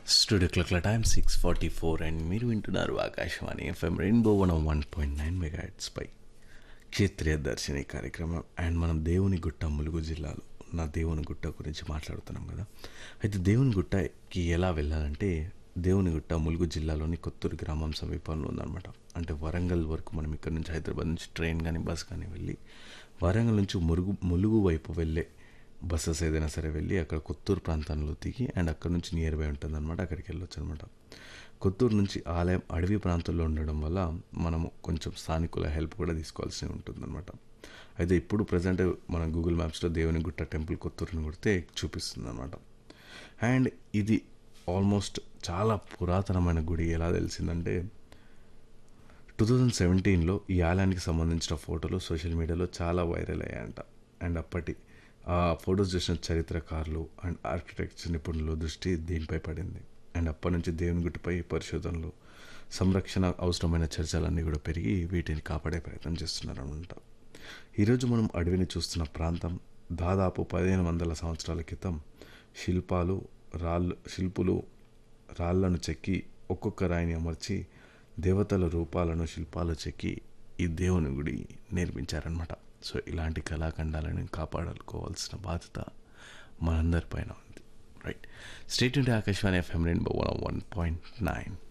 studio క్లాక్ల time six forty four and మీరు వింటున్నారు Akashvani FM rainbow one one point nine mega పై క్షేత్రీయ దర్శిని కార్యక్రమం అండ్ మనం దేవుని గుట్ట ములుగు జిల్లాలో ఉన్న దేవుని గుట్ట గురించి మాట్లాడుతున్నాం కదా అయితే దేవుని గుట్టకి ఎలా వెళ్ళాలంటే దేవుని గుట్ట ములుగు జిల్లాలోని కొత్తూరు గ్రామం సమీపంలో ఉందన్నమాట అంటే వరంగల్ వరకు మనం ఇక్కడ నుంచి హైదరాబాద్ నుంచి ట్రైన్ కానీ బస్ కానీ వెళ్ళి వరంగల్ నుంచి మురుగు ములుగు వైపు వెళ్ళే బస్సెస్ ఏదైనా సరే వెళ్ళి అక్కడ కొత్తూరు ప్రాంతంలో దిగి అండ్ అక్కడ నుంచి నియర్ బై ఉంటుంది అనమాట అక్కడికి వెళ్ళొచ్చు అనమాట కొత్తూరు నుంచి ఆలయం అడవి ప్రాంతంలో ఉండడం వల్ల మనము కొంచెం స్థానికుల హెల్ప్ కూడా తీసుకోవాల్సి ఉంటుందన్నమాట అయితే ఇప్పుడు ప్రజెంట్ మనం గూగుల్ మ్యాప్స్లో దేవుని గుట్ట టెంపుల్ కొత్తూరుని కొడితే చూపిస్తుంది అనమాట అండ్ ఇది ఆల్మోస్ట్ చాలా పురాతనమైన గుడి ఎలా తెలిసిందంటే టూ థౌజండ్ సెవెంటీన్లో ఈ ఆలయానికి సంబంధించిన ఫోటోలు సోషల్ మీడియాలో చాలా వైరల్ అయ్యాయంట అండ్ అప్పటి ఆ ఫొటోస్ చూసిన చరిత్రకారులు అండ్ ఆర్కిటెక్చర్ నిపుణుల దృష్టి దీనిపై పడింది అండ్ అప్పటి నుంచి దేవుని గుట్టిపై పరిశోధనలు సంరక్షణ అవసరమైన చర్చలన్నీ కూడా పెరిగి వీటిని కాపాడే ప్రయత్నం చేస్తున్నారు అనమాట ఈరోజు మనం అడవిని చూస్తున్న ప్రాంతం దాదాపు పదిహేను వందల సంవత్సరాల క్రితం శిల్పాలు రాళ్ళు శిల్పులు రాళ్లను చెక్కి ఒక్కొక్క రాయిని అమర్చి దేవతల రూపాలను శిల్పాలు చెక్కి ఈ దేవుని గుడి నిర్మించారనమాట సో ఇలాంటి కళాఖండాలను కాపాడుకోవాల్సిన బాధ్యత మనందరిపైన ఉంది రైట్ స్టేట్ నుండి ఆకాశవాణి ఎఫ్ఎం రెండు వన్ వన్ పాయింట్ నైన్